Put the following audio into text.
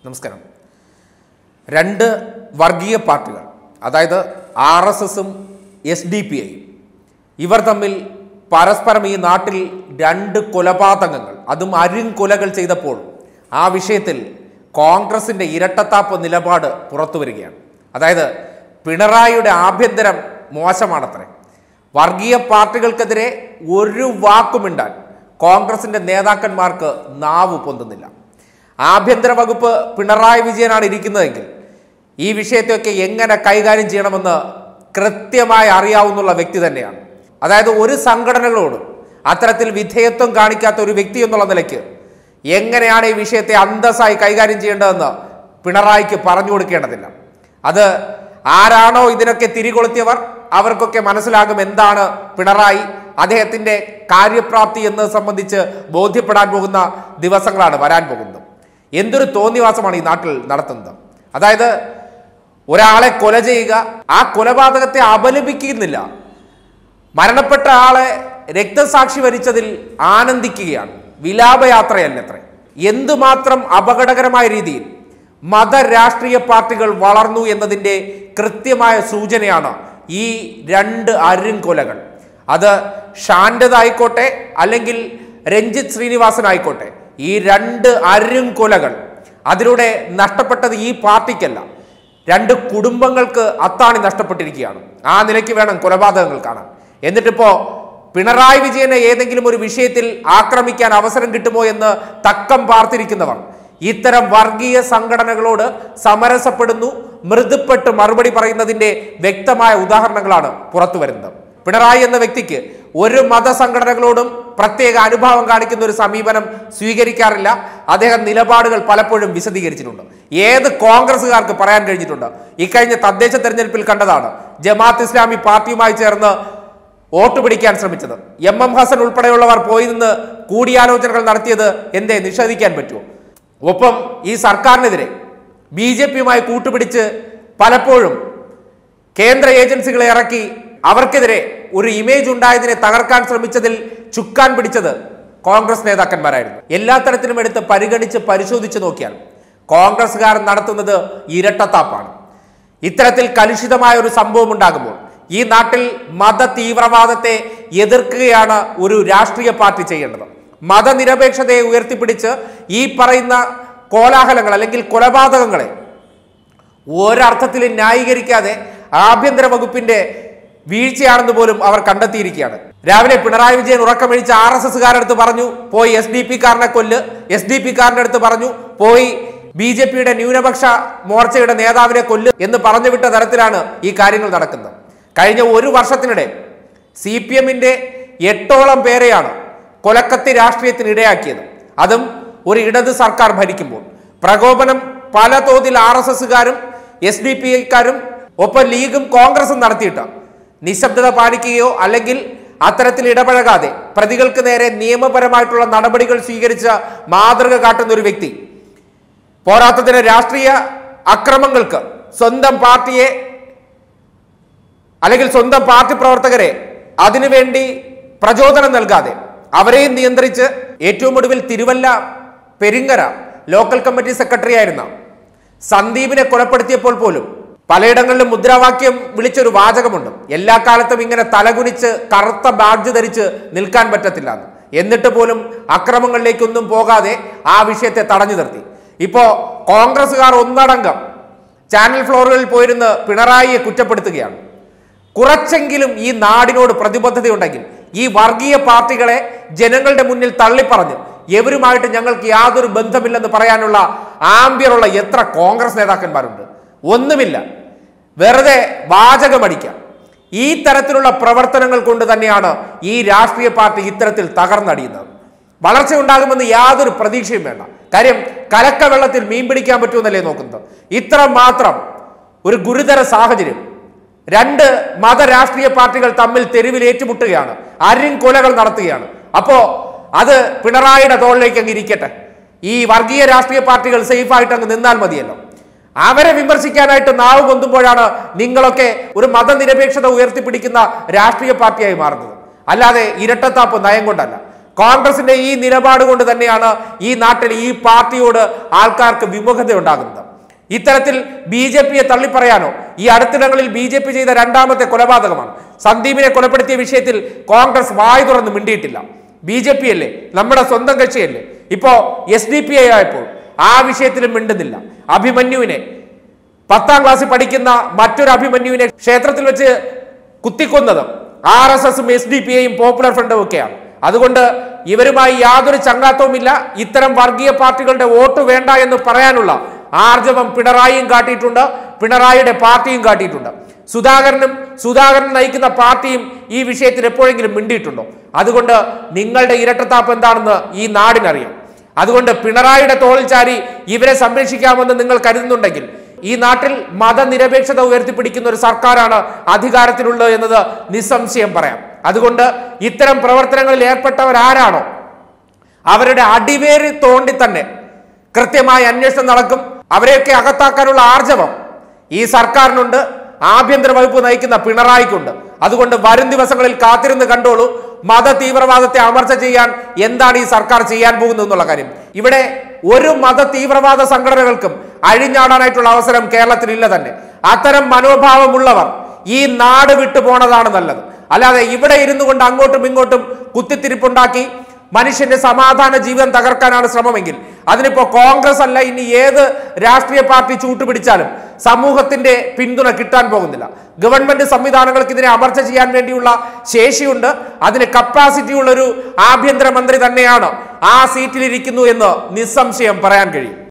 നമസ്കാരം രണ്ട് വർഗീയ പാർട്ടികൾ അതായത് ആർ എസ് എസും എസ് ഡി പി ഐയും ഇവർ തമ്മിൽ പരസ്പരം ഈ നാട്ടിൽ രണ്ട് കൊലപാതകങ്ങൾ അതും അരുംകൊലകൾ ചെയ്തപ്പോൾ ആ വിഷയത്തിൽ കോൺഗ്രസിന്റെ ഇരട്ടത്താപ്പ് നിലപാട് പുറത്തു വരികയാണ് അതായത് പിണറായിയുടെ ആഭ്യന്തരം മോശമാണത്രേ വർഗീയ പാർട്ടികൾക്കെതിരെ ഒരു വാക്കുമിണ്ടാൻ കോൺഗ്രസിന്റെ നേതാക്കന്മാർക്ക് നാവ് പൊന്തുന്നില്ല ആഭ്യന്തര വകുപ്പ് പിണറായി വിജയനാണ് ഇരിക്കുന്നതെങ്കിൽ ഈ വിഷയത്തെയൊക്കെ എങ്ങനെ കൈകാര്യം ചെയ്യണമെന്ന് കൃത്യമായി അറിയാവുന്നുള്ള വ്യക്തി തന്നെയാണ് അതായത് ഒരു സംഘടനകളോടും അത്തരത്തിൽ വിധേയത്വം കാണിക്കാത്ത ഒരു വ്യക്തി എന്നുള്ള നിലയ്ക്ക് എങ്ങനെയാണ് ഈ വിഷയത്തെ അന്തസ്സായി കൈകാര്യം ചെയ്യേണ്ടതെന്ന് പിണറായിക്ക് പറഞ്ഞു കൊടുക്കേണ്ടതില്ല അത് ആരാണോ ഇതിനൊക്കെ തിരികൊളുത്തിയവർ അവർക്കൊക്കെ മനസ്സിലാകും എന്താണ് പിണറായി അദ്ദേഹത്തിന്റെ കാര്യപ്രാപ്തി എന്നത് സംബന്ധിച്ച് ബോധ്യപ്പെടാൻ പോകുന്ന ദിവസങ്ങളാണ് വരാൻ പോകുന്നത് എന്തൊരു തോന്നിവാസമാണ് ഈ നാട്ടിൽ നടത്തുന്നത് അതായത് ഒരാളെ കൊല ചെയ്യുക ആ കൊലപാതകത്തെ അപലപിക്കുന്നില്ല മരണപ്പെട്ട ആളെ രക്തസാക്ഷി വരിച്ചതിൽ ആനന്ദിക്കുകയാണ് വിലാപയാത്രയല്ലത്രേ എന്തുമാത്രം അപകടകരമായ രീതിയിൽ മതരാഷ്ട്രീയ പാർട്ടികൾ വളർന്നു എന്നതിൻ്റെ കൃത്യമായ സൂചനയാണ് ഈ രണ്ട് അരുംകൊലകൾ അത് ഷാൻ്റെതായിക്കോട്ടെ അല്ലെങ്കിൽ രഞ്ജിത്ത് ശ്രീനിവാസൻ ആയിക്കോട്ടെ ഈ രണ്ട് അരുംകൊലകൾ അതിലൂടെ നഷ്ടപ്പെട്ടത് ഈ പാർട്ടിക്കല്ല രണ്ട് കുടുംബങ്ങൾക്ക് അത്താണി നഷ്ടപ്പെട്ടിരിക്കുകയാണ് ആ നിലയ്ക്ക് വേണം കൊലപാതകങ്ങൾ കാണാൻ എന്നിട്ടിപ്പോ പിണറായി വിജയനെ ഏതെങ്കിലും ഒരു വിഷയത്തിൽ ആക്രമിക്കാൻ അവസരം കിട്ടുമോ എന്ന് തക്കം പാർത്തിരിക്കുന്നവർ ഇത്തരം വർഗീയ സംഘടനകളോട് സമരസപ്പെടുന്നു മൃദുപ്പെട്ട് മറുപടി പറയുന്നതിന്റെ വ്യക്തമായ ഉദാഹരണങ്ങളാണ് പുറത്തു വരുന്നത് പിണറായി എന്ന വ്യക്തിക്ക് ഒരു മതസംഘടനകളോടും പ്രത്യേക അനുഭാവം കാണിക്കുന്ന ഒരു സമീപനം സ്വീകരിക്കാറില്ല അദ്ദേഹം നിലപാടുകൾ പലപ്പോഴും വിശദീകരിച്ചിട്ടുണ്ട് ഏത് കോൺഗ്രസ്സുകാർക്ക് പറയാൻ കഴിഞ്ഞിട്ടുണ്ട് ഇക്കഴിഞ്ഞ തദ്ദേശ തെരഞ്ഞെടുപ്പിൽ കണ്ടതാണ് ജമാഅത്ത് ഇസ്ലാമി പാർട്ടിയുമായി ചേർന്ന് വോട്ട് പിടിക്കാൻ ശ്രമിച്ചത് എം എം ഹസൻ ഉൾപ്പെടെയുള്ളവർ പോയി നിന്ന് കൂടിയാലോചനകൾ നടത്തിയത് എന്തേ നിഷേധിക്കാൻ പറ്റുമോ ഒപ്പം ഈ സർക്കാരിനെതിരെ ബി ജെ പിയുമായി കൂട്ടുപിടിച്ച് പലപ്പോഴും കേന്ദ്ര ഏജൻസികളെ ഇറക്കി അവർക്കെതിരെ ഒരു ഇമേജ് ഉണ്ടായതിനെ തകർക്കാൻ ശ്രമിച്ചതിൽ ചുക്കാൻ പിടിച്ചത് കോൺഗ്രസ് നേതാക്കന്മാരായിരുന്നു എല്ലാ തരത്തിലും എടുത്ത് പരിഗണിച്ച് പരിശോധിച്ച് നോക്കിയാൽ കോൺഗ്രസ്സുകാർ നടത്തുന്നത് ഇരട്ടത്താപ്പാണ് ഇത്തരത്തിൽ കലുഷിതമായ ഒരു സംഭവം ഉണ്ടാകുമ്പോൾ ഈ നാട്ടിൽ മത തീവ്രവാദത്തെ എതിർക്കുകയാണ് ഒരു രാഷ്ട്രീയ പാർട്ടി ചെയ്യേണ്ടത് മതനിരപേക്ഷതയെ ഉയർത്തിപ്പിടിച്ച് ഈ പറയുന്ന കോലാഹലങ്ങൾ അല്ലെങ്കിൽ കൊലപാതകങ്ങളെ ഒരർത്ഥത്തിലും ന്യായീകരിക്കാതെ ആഭ്യന്തര വകുപ്പിന്റെ വീഴ്ചയാണെന്ന് പോലും അവർ കണ്ടെത്തിയിരിക്കുകയാണ് രാവിലെ പിണറായി വിജയൻ ഉറക്കമഴിച്ച് ആർ എസ് എസ്സുകാരടുത്ത് പറഞ്ഞു പോയി എസ് ഡി പി കാരനെ കൊല്ല് എസ് ഡി പി കാരൻ്റെ അടുത്ത് പറഞ്ഞു പോയി ബി ജെ പിയുടെ ന്യൂനപക്ഷ മോർച്ചയുടെ നേതാവിനെ കൊല്ല് എന്ന് പറഞ്ഞു വിട്ട തരത്തിലാണ് ഈ കാര്യങ്ങൾ നടക്കുന്നത് കഴിഞ്ഞ ഒരു വർഷത്തിനിടെ സി പി എമ്മിന്റെ എട്ടോളം പേരെയാണ് കൊലക്കത്തി രാഷ്ട്രീയത്തിന് ഇടയാക്കിയത് അതും ഒരു ഇടത് സർക്കാർ ഭരിക്കുമ്പോൾ പ്രകോപനം പല തോതിൽ ആർ എസ് എസ്സുകാരും എസ് ഡി പി ഐക്കാരും ഒപ്പം ലീഗും കോൺഗ്രസും നടത്തിയിട്ട് നിശബ്ദത പാലിക്കുകയോ അല്ലെങ്കിൽ അത്തരത്തിൽ ഇടപഴകാതെ പ്രതികൾക്ക് നേരെ നിയമപരമായിട്ടുള്ള നടപടികൾ സ്വീകരിച്ച മാതൃക കാട്ടുന്ന ഒരു വ്യക്തി പോരാത്തതിന് രാഷ്ട്രീയ അക്രമങ്ങൾക്ക് സ്വന്തം പാർട്ടിയെ അല്ലെങ്കിൽ സ്വന്തം പാർട്ടി പ്രവർത്തകരെ അതിനുവേണ്ടി പ്രചോദനം നൽകാതെ അവരെയും നിയന്ത്രിച്ച് ഏറ്റവും ഒടുവിൽ Thiruvalla Peringara local committee secretary ആയിരുന്ന സന്ദീപിനെ കൊലപ്പെടുത്തിയപ്പോൾ പോലും പലയിടങ്ങളിലും മുദ്രാവാക്യം വിളിച്ചൊരു വാചകമുണ്ട് എല്ലാ കാലത്തും ഇങ്ങനെ തലകുനിച്ച് കറുത്ത ബാഡ്ജ് ധരിച്ച് നിൽക്കാൻ പറ്റത്തില്ല എന്ന് എന്നിട്ട് പോലും അക്രമങ്ങളിലേക്കൊന്നും പോകാതെ ആ വിഷയത്തെ തടഞ്ഞു നിർത്തി ഇപ്പോ കോൺഗ്രസ്സുകാർ ഒന്നടങ്കം ചാനൽ ഫ്ലോറുകളിൽ പോയിരുന്ന് പിണറായിയെ കുറ്റപ്പെടുത്തുകയാണ് കുറച്ചെങ്കിലും ഈ നാടിനോട് പ്രതിബദ്ധതയുണ്ടെങ്കിൽ ഈ വർഗീയ പാർട്ടികളെ ജനങ്ങളുടെ മുന്നിൽ തള്ളിപ്പറഞ്ഞ് എവരുമായിട്ട് ഞങ്ങൾക്ക് യാതൊരു ബന്ധമില്ലെന്ന് പറയാനുള്ള ആംബിയറുള്ള എത്ര കോൺഗ്രസ് നേതാക്കന്മാരുണ്ട് ഒന്നുമില്ല വെറുതെ വാചകമടിക്കാം ഈ തരത്തിലുള്ള പ്രവർത്തനങ്ങൾ കൊണ്ട് തന്നെയാണ് ഈ രാഷ്ട്രീയ പാർട്ടി ഇത്തരത്തിൽ തകർന്നടിയുന്നത് വളർച്ച ഉണ്ടാകുമെന്ന് യാതൊരു പ്രതീക്ഷയും വേണ്ട കാര്യം കലക്ക വെള്ളത്തിൽ മീൻ പിടിക്കാൻ പറ്റുമെന്നല്ലേ നോക്കുന്നത് ഇത്ര മാത്രം ഒരു ഗുരുതര സാഹചര്യം രണ്ട് മതരാഷ്ട്രീയ പാർട്ടികൾ തമ്മിൽ തെരുവിൽ ഏറ്റുമുട്ടുകയാണ് അരിൻ കൊലകൾ നടത്തുകയാണ് അപ്പോ അത് പിണറായിയുടെ തോളിലേക്ക് അങ്ങ് ഇരിക്കട്ടെ ഈ വർഗീയ രാഷ്ട്രീയ പാർട്ടികൾ സേഫ് ആയിട്ട് അങ്ങ് നിന്നാൽ മതിയല്ലോ അവരെ വിമർശിക്കാനായിട്ട് നാവ് പൊന്തുമ്പോഴാണ് നിങ്ങളൊക്കെ ഒരു മതനിരപേക്ഷത ഉയർത്തിപ്പിടിക്കുന്ന രാഷ്ട്രീയ പാർട്ടിയായി മാറുന്നത് അല്ലാതെ ഇരട്ടത്താപ്പ് നയം കൊണ്ടല്ല കോൺഗ്രസിന്റെ ഈ നിലപാട് കൊണ്ട് തന്നെയാണ് ഈ നാട്ടിൽ ഈ പാർട്ടിയോട് ആൾക്കാർക്ക് വിമുഖത ഉണ്ടാകുന്നത് ഇത്തരത്തിൽ ബി ജെ പിയെ തള്ളിപ്പറയാനോ ഈ അടുത്തിടങ്ങളിൽ ബി ജെ പി ചെയ്ത രണ്ടാമത്തെ കൊലപാതകമാണ് സന്ദീപിനെ കൊലപ്പെടുത്തിയ വിഷയത്തിൽ കോൺഗ്രസ് വായ് തുറന്ന് മിണ്ടിയിട്ടില്ല ബി ജെ പി അല്ലേ നമ്മുടെ സ്വന്തം കക്ഷിയല്ലേ ഇപ്പോ എസ് ഡി പി ഐ ആയപ്പോൾ ആ വിഷയത്തിലും മിണ്ടുന്നില്ല അഭിമന്യുവിനെ പത്താം ക്ലാസ്സിൽ പഠിക്കുന്ന മറ്റൊരു അഭിമന്യുവിനെ ക്ഷേത്രത്തിൽ വെച്ച് കുത്തിക്കൊന്നത് ആർ എസ് എസും എസ് ഡി പി ഐയും പോപ്പുലർ ഫ്രണ്ടും ഒക്കെയാണ് അതുകൊണ്ട് ഇവരുമായി യാതൊരു ചങ്ങാത്തവുമില്ല ഇത്തരം വർഗീയ പാർട്ടികളുടെ വോട്ട് വേണ്ട എന്ന് പറയാനുള്ള ആർജവം പിണറായിയും കാട്ടിയിട്ടുണ്ട് പിണറായിയുടെ പാർട്ടിയും കാട്ടിയിട്ടുണ്ട് സുധാകരനും സുധാകരൻ നയിക്കുന്ന പാർട്ടിയും ഈ വിഷയത്തിൽ എപ്പോഴെങ്കിലും മിണ്ടിയിട്ടുണ്ടോ അതുകൊണ്ട് നിങ്ങളുടെ ഇരട്ടത്താപ്പ് എന്താണെന്ന് ഈ നാടിനറിയാം അതുകൊണ്ട് പിണറായിയുടെ തോളിൽ ചാരി ഇവരെ സംരക്ഷിക്കാമെന്ന് നിങ്ങൾ കരുതുന്നുണ്ടെങ്കിൽ ഈ നാട്ടിൽ മതനിരപേക്ഷത ഉയർത്തിപ്പിടിക്കുന്ന ഒരു സർക്കാരാണ് അധികാരത്തിലുള്ളത് എന്നത് നിസ്സംശയം പറയാം അതുകൊണ്ട് ഇത്തരം പ്രവർത്തനങ്ങളിൽ ഏർപ്പെട്ടവരാരാണോ അവരുടെ അടിവേര് തോണ്ടി തന്നെ കൃത്യമായ അന്വേഷണം നടക്കും അവരെയൊക്കെ അകത്താക്കാനുള്ള ആർജവം ഈ സർക്കാരിനുണ്ട് ആഭ്യന്തര വകുപ്പ് നയിക്കുന്ന പിണറായിക്കുണ്ട് അതുകൊണ്ട് വരും ദിവസങ്ങളിൽ കാത്തിരുന്ന് കണ്ടോളൂ മത തീവ്രവാദത്തെ അമർച്ച ചെയ്യാൻ എന്താണ് ഈ സർക്കാർ ചെയ്യാൻ പോകുന്നത് എന്നുള്ള കാര്യം ഇവിടെ ഒരു മത തീവ്രവാദ സംഘടനകൾക്കും അഴിഞ്ഞാടാനായിട്ടുള്ള അവസരം കേരളത്തിൽ ഇല്ല തന്നെ അത്തരം മനോഭാവമുള്ളവർ ഈ നാട് വിട്ടു പോണതാണ് നല്ലത് അല്ലാതെ ഇവിടെ ഇരുന്നു കൊണ്ട് അങ്ങോട്ടും ഇങ്ങോട്ടും കുത്തിത്തിരിപ്പുണ്ടാക്കി മനുഷ്യന്റെ സമാധാന ജീവിതം തകർക്കാനാണ് ശ്രമമെങ്കിൽ അതിനിപ്പോ കോൺഗ്രസ് അല്ല ഇനി ഏത് രാഷ്ട്രീയ പാർട്ടി ചൂട്ടുപിടിച്ചാലും സമൂഹത്തിന്റെ പിന്തുണ കിട്ടാൻ പോകുന്നില്ല ഗവൺമെന്റ് സംവിധാനങ്ങൾക്ക് ഇതിനെ അമർച്ച ചെയ്യാൻ വേണ്ടിയുള്ള ശേഷിയുണ്ട് അതിന് കപ്പാസിറ്റി ഉള്ള ഒരു ആഭ്യന്തരമന്ത്രി തന്നെയാണ് ആ സീറ്റിലിരിക്കുന്നു എന്ന് നിസ്സംശയം പറയാൻ കഴിയും